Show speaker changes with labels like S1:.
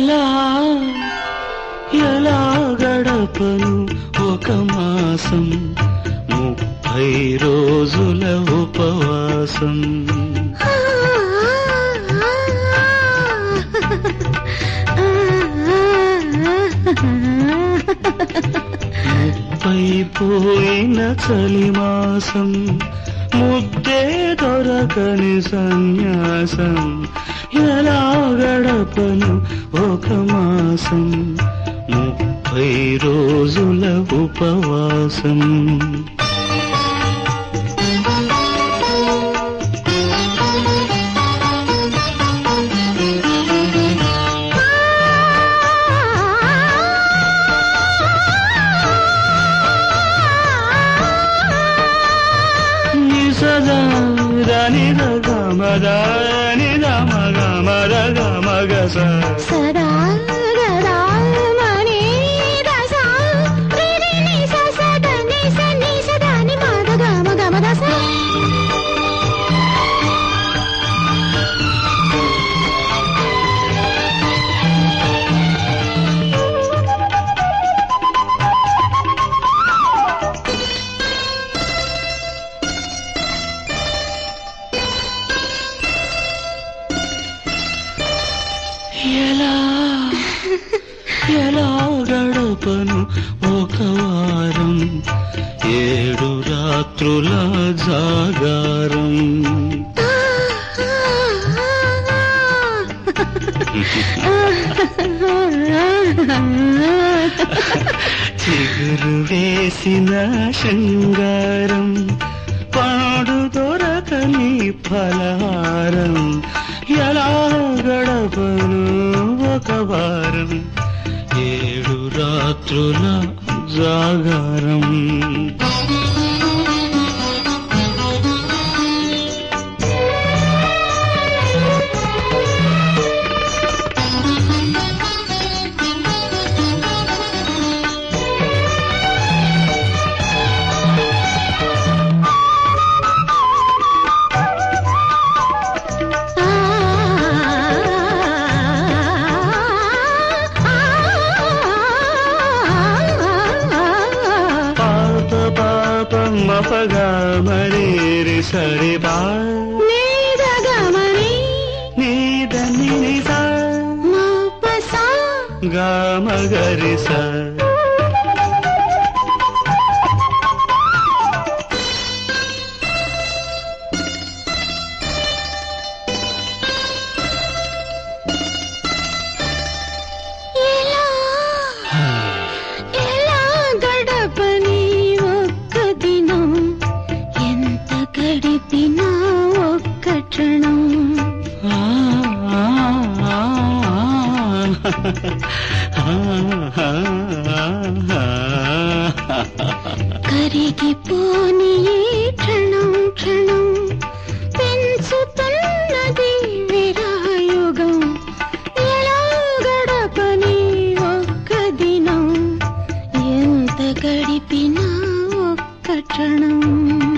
S1: ఎలా ఎలా గడపను ఒక మాసం ముప్పై రోజుల ఉపవాసం ముప్పై పోయిన చలిమాసం ముద్దే దొరకని సన్యాసం ఎలా గడపను ఒక మాసం ముప్పై రోజుల ఉపవాసం నిసదా దని గమద నిద మగ మద గమగ స
S2: సదా గదా మణి దస రి రి ని స స ద ని స ని స ద ని మ ద గ మ గ మ ద స
S1: ఎలా ఎలా గడపను ఒక వారం ఏడు రాత్రుల జాగారం చిగురు వేసిన శృంగారం పాడు దొరకని ఫలహారం ఎలా గడపను ఒక వారం ఏడు రాత్రుల జాగారం పాప పాప మపగా మరేరి సరి బా నీదని నిసా గామగరి సా
S2: ఎలా గడపని ఒక్క దినం ఎంత గడిపినా ఒక్క క్షణం
S1: ఆ, ఆ, ఆ, ఆ, ఆ, ఆ.
S2: కరిగిపోని ఈ క్షణం క్షణం పెంచుతున్నది విరాయుగం ఎలా గడపని ఒక్క దినం ఎంత గడిపినా ఒక్క క్షణం